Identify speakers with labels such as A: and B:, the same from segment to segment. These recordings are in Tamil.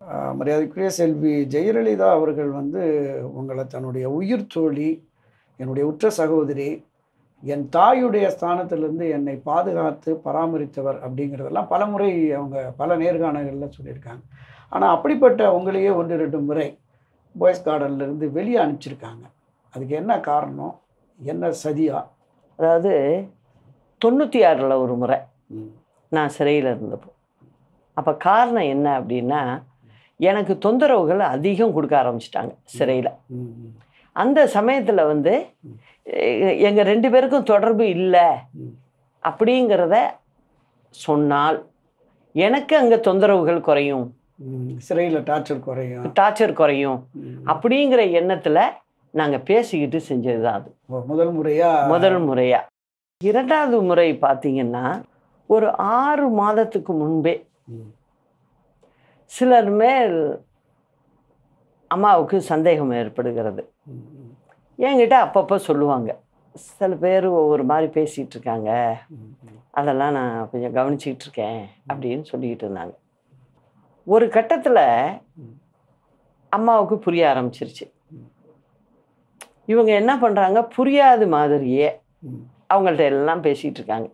A: ஆஹ் மரியாதைக்குரிய செல்வி ஜெயலலிதா அவர்கள் வந்து உங்களை தன்னுடைய உயிர் தோழி என்னுடைய உற்ற சகோதரி என் தாயுடைய ஸ்தானத்திலிருந்து என்னை பாதுகாத்து பராமரித்தவர் அப்படிங்கிறதெல்லாம் பல முறை அவங்க பல நேர்காணல்களில் சொல்லியிருக்காங்க ஆனால் அப்படிப்பட்ட உங்களையே ஒன்று ரெண்டு முறை பாய்ஸ் கார்டன்லேருந்து வெளியே அனுப்பிச்சிருக்காங்க அதுக்கு என்ன காரணம் என்ன சதியா
B: அதாவது தொண்ணூற்றி ஆறில் ஒரு முறை
A: ம்,
B: நான் சிறையில் இருந்தப்போ அப்போ காரணம் என்ன அப்படின்னா எனக்கு தொந்தரவுகள் அதிகம் கொடுக்க ஆரம்பிச்சிட்டாங்க சிறையில்
A: ம், ம்,
B: அந்த சமயத்தில் வந்து எங்கள் ரெண்டு பேருக்கும் தொடர்பு இல்லை
A: ம்.
B: அப்படிங்கிறத சொன்னால் எனக்கு அங்கே தொந்தரவுகள் குறையும்
A: ம், சிறையில் டார்ச்சர் குறையும்
B: டார்ச்சர் குறையும்
A: ம்.
B: அப்படிங்கிற எண்ணத்தில் நாங்கள் பேசிக்கிட்டு செஞ்சது தான் அது
A: ஓ, முதல் முறையா
B: முதல் முறையாக இரண்டாவது முறை பார்த்தீங்கன்னா ஒரு ஆறு மாதத்துக்கு முன்பே
A: ம்,
B: சிலர் மேல் அம்மாவுக்கு சந்தேகம் ஏற்படுகிறது
A: ம், ம்,
B: என்கிட்ட அப்பப்போ சொல்லுவாங்க சில பேர் ஒவ்வொரு மாதிரி பேசிகிட்டு இருக்காங்க
A: ம், ம்.
B: அதெல்லாம் நான் கொஞ்சம் கவனிச்சிக்கிட்டு இருக்கேன் அப்படின்னு சொல்லிக்கிட்டு இருந்தாங்க ஒரு கட்டத்தில்
A: ம்.
B: அம்மாவுக்கு புரிய ஆரம்பிச்சிருச்சு இவங்க என்ன பண்ணுறாங்க புரியாத மாதிரியே
A: ம்,
B: அவங்கள்ட்ட எல்லாம் பேசிகிட்டு இருக்காங்க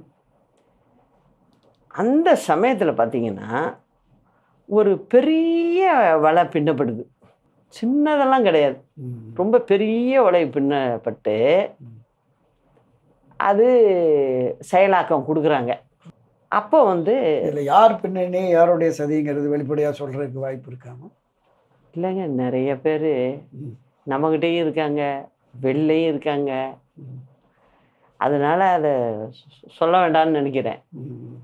B: அந்த சமயத்தில் பார்த்தீங்கன்னா ஒரு பெரிய வலை பின்னப்படுது சின்னதெல்லாம் கிடையாது
A: ம்.
B: ரொம்ப பெரிய வலை பின்னப்பட்டு
A: ம்.
B: அது செயலாக்கம் கொடுக்குறாங்க அப்போ வந்து
A: இதுல யார் பின்னணி யாருடைய சதிங்கிறது வெளிப்படையா சொல்றதுக்கு வாய்ப்பு இருக்காம
B: இல்லைங்க நிறைய பேர்
A: ம்,
B: நம்மக்கிட்டேயும் இருக்காங்க வெளிலையும் இருக்காங்க
A: ம்,
B: அதனால அதை சொ- சொல்ல வேண்டாம்னு நினைக்கிறேன்
A: ம்.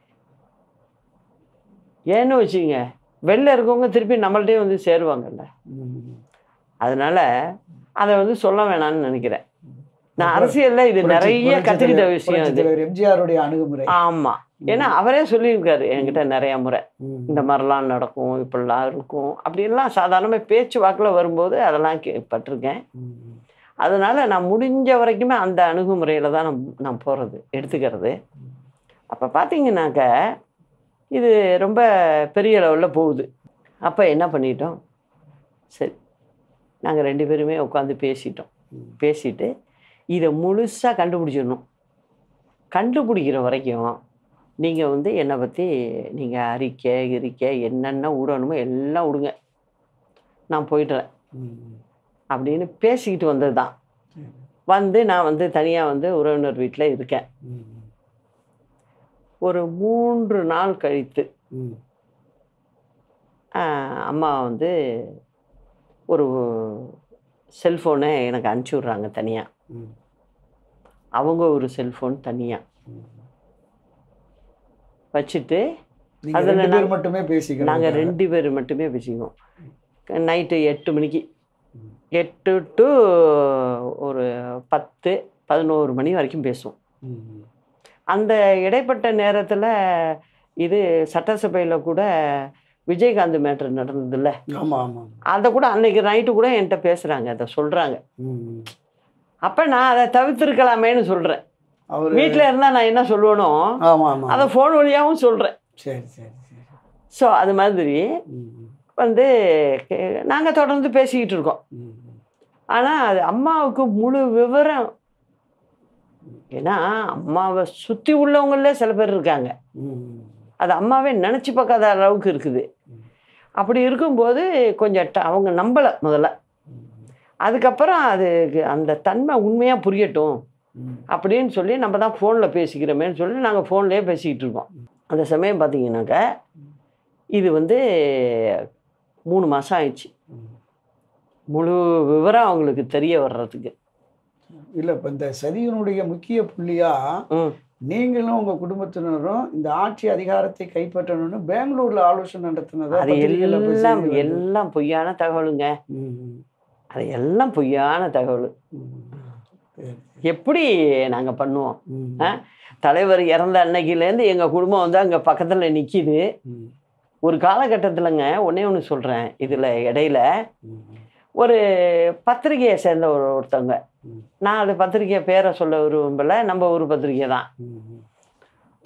B: ஏன்னு வச்சுங்க வெளில இருக்கவங்க திருப்பி நம்மள்ட்டே வந்து சேருவாங்கல்ல
A: ம்.
B: அதனால அதை வந்து சொல்ல வேணாம்னு நினைக்கிறேன் நான்
A: புரட்சி-
B: அரசியல்ல இது
A: புரட்சி-
B: நிறைய
A: புரட்சி
B: கத்துக்கிட்ட
A: தலைவர்-
B: விஷயம்
A: புரட்சி
B: இது
A: தலைவர் எம்ஜிஆருடைய அணுகுமுறை
B: ஆமா ஏன்னா அவரே சொல்லியிருக்காரு என்கிட்ட நிறைய முறை
A: ம்,
B: இந்த மாதிரிலாம் நடக்கும் இப்படிலாம் இருக்கும் அப்படின்லாம் சாதாரணமாக பேச்சு வாக்கில் வரும்போது அதெல்லாம் கேள்விப்பட்டிருக்கேன்
A: ம்,
B: அதனால நான் முடிஞ்ச வரைக்குமே அந்த அணுகுமுறையில் தான் நான் நான் போகிறது எடுத்துக்கிறது அப்போ பார்த்தீங்கன்னாக்க இது ரொம்ப பெரிய லெவலில் போகுது அப்போ என்ன பண்ணிட்டோம் சரி நாங்கள் ரெண்டு பேருமே உட்காந்து பேசிட்டோம்
A: ம்.
B: பேசிட்டு இதை முழுசாக கண்டுபிடிச்சிடணும் கண்டுபிடிக்கிற வரைக்கும் நீங்கள் வந்து என்னை பற்றி நீங்கள் அறிக்கை கிரிக்கை என்னென்ன விடணுமோ எல்லாம் விடுங்க நான் போயிடுறேன்
A: ம், ம்.
B: அப்படின்னு பேசிக்கிட்டு வந்தது தான்
A: சரி.
B: வந்து நான் வந்து தனியாக வந்து உறவினர் வீட்டில் இருக்கேன்
A: ம்,
B: ஒரு மூன்று நாள் கழித்து
A: ம்,
B: ஆஹ், அம்மா வந்து ஒரு செல்ஃபோனை எனக்கு அனுப்பிச்சி விட்றாங்க தனியாக
A: ம்,
B: அவங்க ஒரு செல்ஃபோன் தனியாக
A: ம்.
B: வச்சுட்டு
A: நீங்க
B: அதுல
A: ரெண்டு
B: நான்-
A: பேர் மட்டுமே பேசிக்கிறோம்
B: நாங்கள் ரெண்டு பேர் மட்டுமே பேசிக்குவோம் நைட்டு எட்டு மணிக்கு
A: ம்.
B: எட்டு டு ஒரு பத்து பதினோரு மணி வரைக்கும் பேசுவோம்
A: ம்,
B: அந்த இடைப்பட்ட நேரத்தில் இது சட்டசபையில் கூட விஜயகாந்த் மேட்ரு நடந்ததுல்ல
A: ஆமா ஆமா
B: அதை கூட அன்னைக்கு நைட்டு கூட என்கிட்ட பேசுகிறாங்க அதை சொல்கிறாங்க
A: ம், ம்.
B: அப்போ நான் அதை தவிர்த்திருக்கலாமேன்னு சொல்கிறேன்
A: அவரு
B: வீட்டில் இருந்தால் நான் என்ன சொல்லுவேனோ
A: ஆமா ஆமா
B: அதை ஃபோன் வழியாகவும் சொல்கிறேன்
A: சரி சரி சரி
B: ஸோ அது மாதிரி
A: ம், ம்,
B: வந்து நாங்கள் தொடர்ந்து பேசிக்கிட்டு இருக்கோம்
A: ம், ம்.
B: ஆனால் அது அம்மாவுக்கு முழு விவரம் ஏன்னா அம்மாவை சுற்றி உள்ளவங்களே சில பேர் இருக்காங்க
A: ம், ம்.
B: அது அம்மாவே நினச்சி பார்க்காத அளவுக்கு இருக்குது
A: ம்.
B: அப்படி இருக்கும்போது கொஞ்சம் ட- அவங்க நம்பலை முதல்ல
A: ம்,
B: அதுக்கப்புறம் அதுக்கு அந்த தன்மை உண்மையாக புரியட்டும்
A: ம்.
B: அப்படின்னு சொல்லி நம்ம தான் ஃபோனில் பேசிக்கிறோமேன்னு சொல்லி நாங்கள் ஃபோன்லேயே பேசிக்கிட்டு இருக்கோம் அந்த சமயம் பார்த்தீங்கன்னாக்க இது வந்து மூணு மாதம் ஆயிடுச்சு
A: ம்.
B: முழு விவரம் அவங்களுக்கு தெரிய வர்றதுக்கு
A: இல்ல இப்ப இந்த சதியினுடைய முக்கிய புள்ளியா
B: ம்
A: நீங்களும் உங்க குடும்பத்தினரும் இந்த ஆட்சி அதிகாரத்தை கைப்பற்றணும்னு பெங்களூர்ல ஆலோசனை நடத்தினதா
B: அது
A: பத்திரிகையில போய்
B: எல்லாம்
A: செய்தி வருது.
B: எல்லாம் பொய்யான தகவலுங்க
A: ம், ம்,
B: அது எல்லாம் பொய்யான தகவல்
A: ம். சரி.
B: எப்படி நாங்கள் பண்ணுவோம்
A: ம்,
B: ஆ? தலைவர் இறந்த அன்னைக்கிலேருந்து எங்கள் குடும்பம் வந்து அங்கே பக்கத்தில் நிற்கிது
A: ம்,
B: ஒரு காலகட்டத்திலங்க ஒன்றே ஒன்று சொல்கிறேன் இதில் இடையில
A: ம்,
B: ஒரு பத்திரிகையை சேர்ந்த ஒரு ஒருத்தவங்க
A: ம்.
B: நான் அது பத்திரிகை பேரை சொல்ல விரும்பல நம்ம ஒரு பத்திரிகை தான்
A: ம், ம்.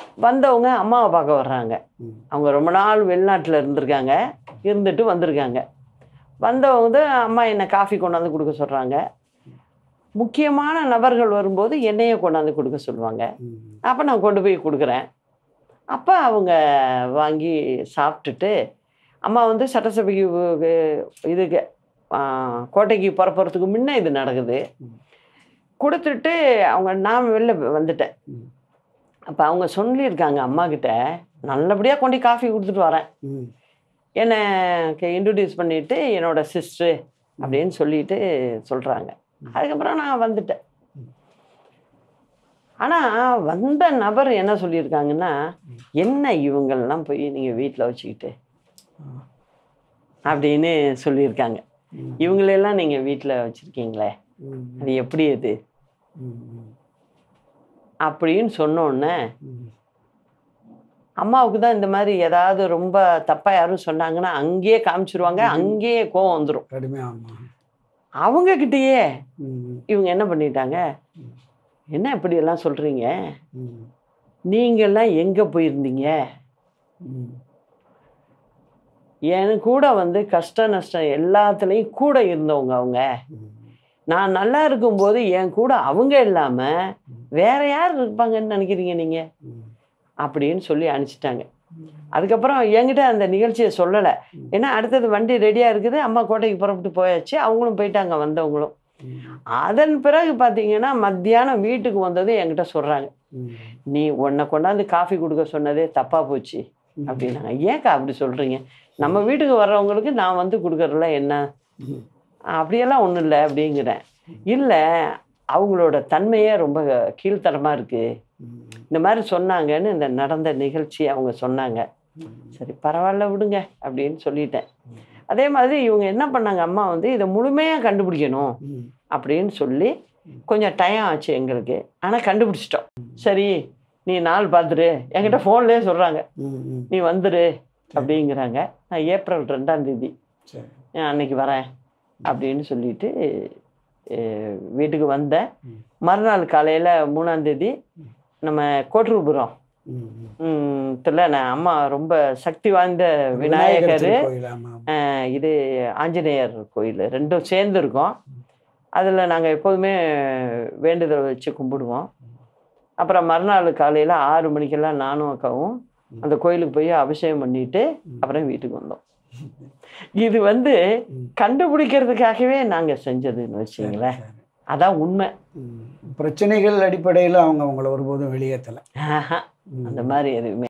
B: வந்தவங்க அம்மாவை பார்க்க வர்றாங்க
A: ம்.
B: அவங்க ரொம்ப நாள் வெளிநாட்டில் இருந்திருக்காங்க இருந்துட்டு வந்திருக்காங்க வந்தவங்க வந்து அம்மா என்னை காஃபி கொண்டாந்து கொடுக்க சொல்கிறாங்க முக்கியமான நபர்கள் வரும்போது என்னையே கொண்டாந்து கொடுக்க சொல்லுவாங்க
A: ம்.
B: அப்போ நான் கொண்டு போய் கொடுக்குறேன் அப்போ அவங்க வாங்கி சாப்பிட்டுட்டு அம்மா வந்து சட்டசபைக்கு வு- இதுக்கு ஆ, கோட்டைக்கு புறப்படுறதுக்கு முன்ன இது நடக்குது
A: ம்.
B: கொடுத்துட்டு அவங்க நான் வெளில வந்துட்டேன்
A: ம்.
B: அப்போ அவங்க சொல்லியிருக்காங்க அம்மா கிட்ட நல்லபடியாக கொண்டு காஃபி கொடுத்துட்டு வரேன்
A: ம்.
B: என்னை இன்ட்ரடியூஸ் பண்ணிட்டு என்னோட சிஸ்டரு அப்படின்னு சொல்லிட்டு சொல்கிறாங்க அதுக்கப்புறம் நான் வந்துட்டேன் ஆனால் வந்த நபர் என்ன சொல்லியிருக்காங்கன்னா என்ன இவங்கெல்லாம் போய் நீங்கள் வீட்டில் வச்சுக்கிட்டு அப்படின்னு சொல்லியிருக்காங்க
A: ம்.
B: இவங்களெல்லாம் நீங்கள் வீட்டில் வச்சுருக்கீங்களே
A: ம்.
B: அது எப்படி அது
A: ம். ம்.
B: அப்படின்னு சொன்னோன்னே
A: ம்.
B: அம்மாவுக்கு தான் இந்த மாதிரி ஏதாவது ரொம்ப தப்பாக யாரும் சொன்னாங்கன்னா அங்கேயே காமிச்சிருவாங்க அங்கேயே கோவம் வந்துடும்
A: கடுமையா ஆமா
B: அவங்கக்கிட்டேயே
A: ம்.
B: இவங்க என்ன பண்ணிட்டாங்க என்ன இப்படி எல்லாம் சொல்கிறீங்க
A: ம்.
B: நீங்கள்லாம் எங்கே போயிருந்தீங்க
A: ம்.
B: என் கூட வந்து கஷ்ட நஷ்டம் எல்லாத்துலேயும் கூட இருந்தவங்க அவங்க
A: ம்.
B: நான் நல்லா இருக்கும்போது என் கூட அவங்க இல்லாமல் வேற யார் இருப்பாங்கன்னு நினைக்கிறீங்க நீங்கள்
A: ம்.
B: அப்படின்னு சொல்லி அனுப்பிச்சிட்டாங்க அதுக்கப்புறம் என்கிட்ட அந்த நிகழ்ச்சியை சொல்லலை ஏன்னா அடுத்தது வண்டி ரெடியாக இருக்குது அம்மா கோட்டைக்கு புறப்பட்டு போயாச்சு அவங்களும் போயிட்டாங்க வந்தவங்களும்
A: ம்.
B: அதன் பிறகு பார்த்தீங்கன்னா மத்தியானம் வீட்டுக்கு வந்ததும் என்கிட்ட சொல்கிறாங்க
A: ம்.
B: நீ உன்னை கொண்டாந்து காஃபி கொடுக்க சொன்னதே தப்பாக போச்சு அப்படின்னாங்க ஏன்க்கா அப்படி சொல்கிறீங்க நம்ம வீட்டுக்கு வர்றவங்களுக்கு நான் வந்து கொடுக்கறதுல என்ன
A: ம்.
B: அப்படியெல்லாம் ஒன்றும் இல்லை அப்படிங்கிறேன் இல்லை அவங்களோட தன்மையே ரொம்ப கீழ்த்தரமாக இருக்குது
A: ம்.
B: இந்த மாதிரி சொன்னாங்கன்னு இந்த நடந்த நிகழ்ச்சி அவங்க சொன்னாங்க சரி பரவாயில்ல விடுங்க அப்படின்னு சொல்லிட்டேன் அதே மாதிரி இவங்க என்ன பண்ணாங்க அம்மா வந்து இதை முழுமையாக கண்டுபிடிக்கணும்
A: ம்.
B: அப்படின்னு சொல்லி கொஞ்சம் டைம் ஆச்சு எங்களுக்கு ஆனால் கண்டுபிடிச்சிட்டோம் சரி நீ நாள் பார்த்துரு என்கிட்ட ஃபோன்லேயே சொல்கிறாங்க
A: ம். ம்.
B: நீ வந்துரு அப்படிங்கிறாங்க நான் ஏப்ரல் ரெண்டாம் தேதி
A: சரி
B: நான் அன்னைக்கு வரேன் அப்படின்னு சொல்லிட்டு அஹ், வீட்டுக்கு வந்தேன்
A: ம்.
B: மறுநாள் காலையில் மூணாம் தேதி நம்ம கோட்டூர்புரம்
A: ம். ம்.
B: த்துல நான் அம்மா ரொம்ப சக்தி வாய்ந்த விநாயகர்
A: திருக்கோயில், ஆமா.
B: அஹ், இது ஆஞ்சநேயர் கோயில் ரெண்டும் சேர்ந்து இருக்கோம் அதில் நாங்கள் எப்போதுமே வேண்டுதல் வச்சு கும்பிடுவோம் அப்புறம் மறுநாள் காலையில் ஆறு மணிக்கெல்லாம் நானும் அக்காவும் அந்த கோயிலுக்கு போய் அபிஷேகம் பண்ணிட்டு அப்புறம் வீட்டுக்கு வந்தோம் இது வந்து கண்டுபிடிக்கிறதுக்காகவே நாங்கள் செஞ்சதுன்னு வச்சுங்களேன்
A: சரி.
B: அதான் உண்மை
A: ம். பிரச்சனைகள் அடிப்படையில் அவங்க உங்களை ஒருபோதும் வெளியேற்றலை
B: ஆஹா, அந்த மாதிரி எதுவுமே